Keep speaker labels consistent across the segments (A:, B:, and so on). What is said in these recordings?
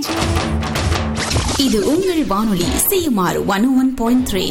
A: இது உங்கள் வானொலி CMR one one point three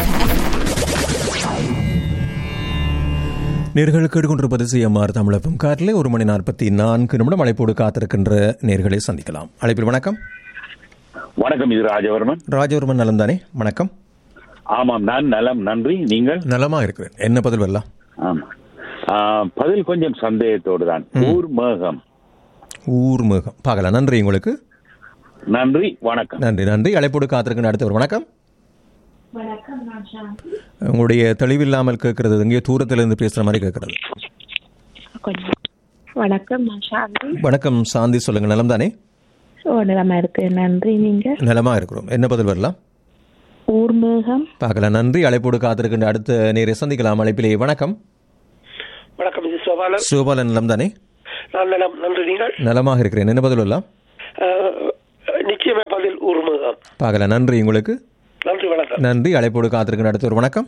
B: நேர்கள் கேட்டுக்கொண்டிருப்பது சிஎம்ஆர் தமிழகம் காரில் ஒரு மணி நாற்பத்தி நான்கு நிமிடம் அழைப்போடு காத்திருக்கின்ற நேர்களை சந்திக்கலாம் அழைப்பில் வணக்கம்
C: வணக்கம் இது ராஜவர்மன்
B: ராஜவர்மன் நலம் தானே வணக்கம்
C: ஆமாம் நான் நலம் நன்றி நீங்கள்
B: நலமா இருக்கிறேன் என்ன பதில் வரலாம்
C: ஆமா ஆ, பதில் கொஞ்சம் சந்தேகத்தோடு தான் ஊர் மேகம்
B: ஊர் மேகம் பார்க்கலாம் நன்றி உங்களுக்கு
C: நன்றி வணக்கம்
B: நன்றி நன்றி அழைப்போடு காத்திருக்கின்ற அடுத்த ஒரு வணக்கம் உங்களுடைய தெளிவில்லாமல் கேட்கறது எங்கேயோ தூரத்துல இருந்து பேசுற மாதிரி கேட்கறது
D: கொஞ்சம் வணக்கம் நான் சாந்தி
B: வணக்கம் சாந்தி சொல்லுங்க நலம் தானே
D: ஓ நிலமா இருக்கு நன்றி நீங்க
B: நலமா இருக்கிறோம் என்ன பதில் வரலாம்
D: ஊர்மேகம்
B: பார்க்கலாம் நன்றி அழைப்போடு காத்திருக்கின்ற அடுத்த நேரை சந்திக்கலாம் அழைப்பிலே வணக்கம்
E: வணக்கம் இது சோபாலன்
B: சிவபாலன் நலம் தானே
E: நான் நலம் நன்றி நீங்கள்
B: நலமாக இருக்கிறேன் என்ன பதில் வரலாம்
E: அஹ், நிச்சயமே பதில் உருமுகம்
B: பார்க்கலாம் நன்றி உங்களுக்கு
E: நன்றி வணக்கம்
B: நன்றி அழைப்போடு காத்திருக்கின்ற அடுத்த ஒரு வணக்கம்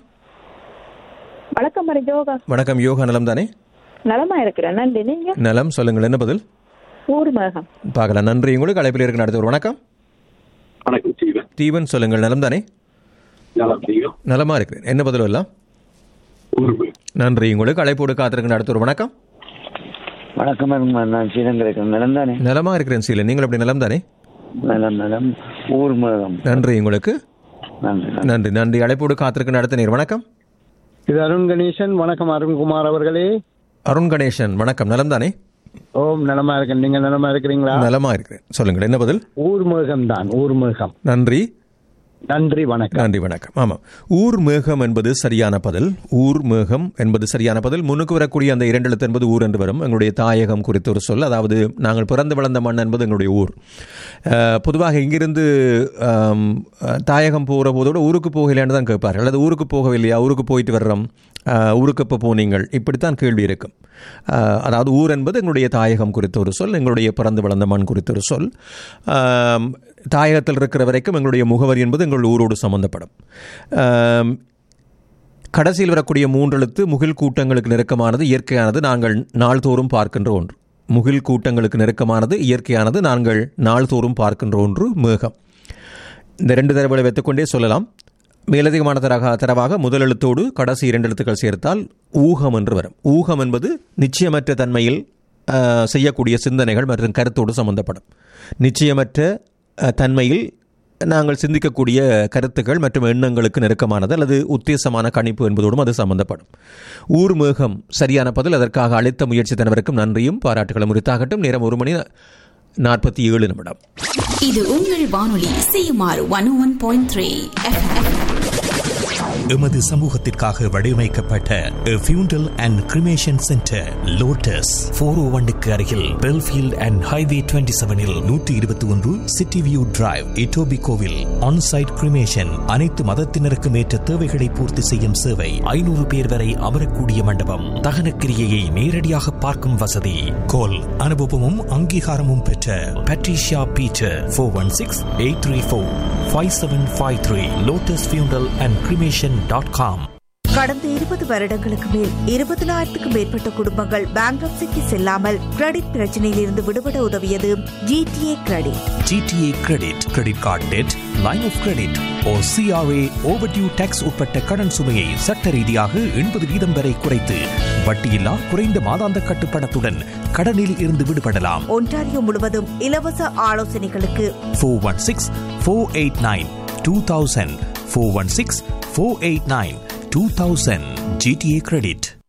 D: வணக்கம் மரி யோகா
B: வணக்கம் யோகா நலம் தானே
D: நலமா இருக்கிறேன் நன்றி நீங்க
B: நலம் சொல்லுங்கள் என்ன பதில்
D: ஊர்மேகம்
B: பார்க்கலாம் நன்றி உங்களுக்கு அழைப்பில் இருக்கிற அடுத்த ஒரு வணக்கம்
C: வணக்கம் ஜீவன்
B: தீவன் சொல்லுங்கள் நலம் தானே
C: நலம் ஜீவன்
B: நலமா இருக்கிறேன் என்ன பதில் வரலாம்
C: ஊர்
B: நன்றி உங்களுக்கு அழைப்போடு காத்திருக்கின்ற அடுத்த ஒரு வணக்கம்
F: வணக்கம் அருண்மா. நான் ஸ்ரீரங்கரேக்கன் நலம் தானே
B: நலமா இருக்கிறேன் சீலன் நீங்கள் அப்படி நலம் தானே
F: நலம் நலம் ஊர் மேகம்
B: நன்றி உங்களுக்கு
F: நன்றி
B: நன்றி நன்றி அழைப்போடு காத்திருக்கின்ற அடுத்த நேர் வணக்கம்
G: இது அருண் கணேசன் வணக்கம் அருண்குமார் அவர்களே
B: அருண் கணேசன் வணக்கம் நலம் தானே
G: ஓம் நலமா இருக்கேன் நீங்க நலமா இருக்கிறீங்களா
B: நலமா இருக்கிறேன் சொல்லுங்கள் என்ன பதில்
G: ஊர் மேகம் தான் ஊர் மேகம்
B: நன்றி
G: நன்றி வணக்கம்
B: நன்றி வணக்கம் ஆமாம் ஊர் மேகம் என்பது சரியான பதில் ஊர் மேகம் என்பது சரியான பதில் முன்னுக்கு வரக்கூடிய அந்த இரண்டு எழுத்து என்பது ஊர் என்று வரும் எங்களுடைய தாயகம் குறித்த ஒரு சொல் அதாவது நாங்கள் பிறந்து வளர்ந்த மண் என்பது எங்களுடைய ஊர் அஹ், பொதுவாக இங்கிருந்து ஆம், அஹ், தாயகம் போகிற போதோட ஊருக்கு போகலையான்னு தான் கேட்பார்கள் அல்லது ஊருக்கு போகவில்லையா ஊருக்கு போயிட்டு வர்றோம் அஹ், ஊருக்கு எப்போ போனீங்கள் இப்படித்தான் கேள்வி இருக்கும் அஹ், அதாவது ஊர் என்பது எங்களுடைய தாயகம் குறித்த ஒரு சொல் எங்களுடைய பிறந்து வளர்ந்த மண் குறித்த ஒரு சொல் ஆம், தாயகத்தில் இருக்கிற வரைக்கும் எங்களுடைய முகவரி என்பது எங்கள் ஊரோடு சம்பந்தப்படும் ஆம், கடைசியில் வரக்கூடிய மூன்றெழுத்து முகில் கூட்டங்களுக்கு நெருக்கமானது இயற்கையானது நாங்கள் நாள்தோறும் பார்க்கின்ற ஒன்று முகில் கூட்டங்களுக்கு நெருக்கமானது இயற்கையானது நாங்கள் நாள்தோறும் பார்க்கின்ற ஒன்று மேகம் இந்த ரெண்டு தரவுகளை வைத்துக்கொண்டே சொல்லலாம் மேலதிகமான தரக தரவாக முதல் எழுத்தோடு கடைசி இரண்டு எழுத்துக்கள் சேர்த்தால் ஊகம் என்று வரும் ஊகம் என்பது நிச்சயமற்ற தன்மையில் ஆஹ், செய்யக்கூடிய சிந்தனைகள் மற்றும் கருத்தோடு சம்பந்தப்படும் நிச்சயமற்ற ஆஹ், தன்மையில் நாங்கள் சிந்திக்கக்கூடிய கருத்துக்கள் மற்றும் எண்ணங்களுக்கு நெருக்கமானது அல்லது உத்தேசமான கணிப்பு என்பதோடும் அது சம்பந்தப்படும் ஊர் மேகம் சரியான பதில் அதற்காக அளித்த முயற்சி தனவருக்கும் நன்றியும் பாராட்டுகளும் உரித்தாகட்டும் நேரம் ஒரு மணி நாற்பத்தி ஏழு நிமிடம்
A: இது உங்கள் வானொலி CMR one one point three
H: எமது சமூகத்திற்காக வடிவமைக்கப்பட்ட funeral and cremation centre Lotus four O ஒன்னுக்கு அருகில் பெல்ஃபீல்ட் அண்ட் ஹைவே டுவெண்ட்டி செவனில் நூற்றி இருபத்தி ஒன்று சிட்டி வியூ டிரைவ் இட்டோபி கோவில் ஆன்சைட் கிரிமேஷன் அனைத்து மதத்தினருக்கும் ஏற்ற தேவைகளை பூர்த்தி செய்யும் சேவை ஐநூறு பேர் வரை அமரக்கூடிய மண்டபம் தகன கிரியையை நேரடியாக பார்க்கும் வசதி கோல் அனுபவமும் அங்கீகாரமும் பெற்ற Patricia Peter four one six eight three four five seven five three Lotus funeral and cremation dot com
I: கடந்த இருபது வருடங்களுக்கு மேல் இருபதினாயிரத்துக்கும் மேற்பட்ட குடும்பங்கள் பேங்க்ரப்சிக்கு செல்லாமல் கிரெடிட் பிரச்சனையில் இருந்து விடுபட உதவியது GTA credit
H: GTA credit credit card debt line of credit O CRA overdue tax உட்பட்ட கடன் சுமையை சட்ட ரீதியாக எண்பது வீதம் வரை குறைத்து வட்டியில்லா குறைந்த மாதாந்த கட்டுப்பணத்துடன் கடனில் இருந்து விடுபடலாம்
I: ஒன்டாரியோ முழுவதும் இலவச ஆலோசனைகளுக்கு
H: four one six four eight nine two thousand four one six four eight nine two thousand GTA credit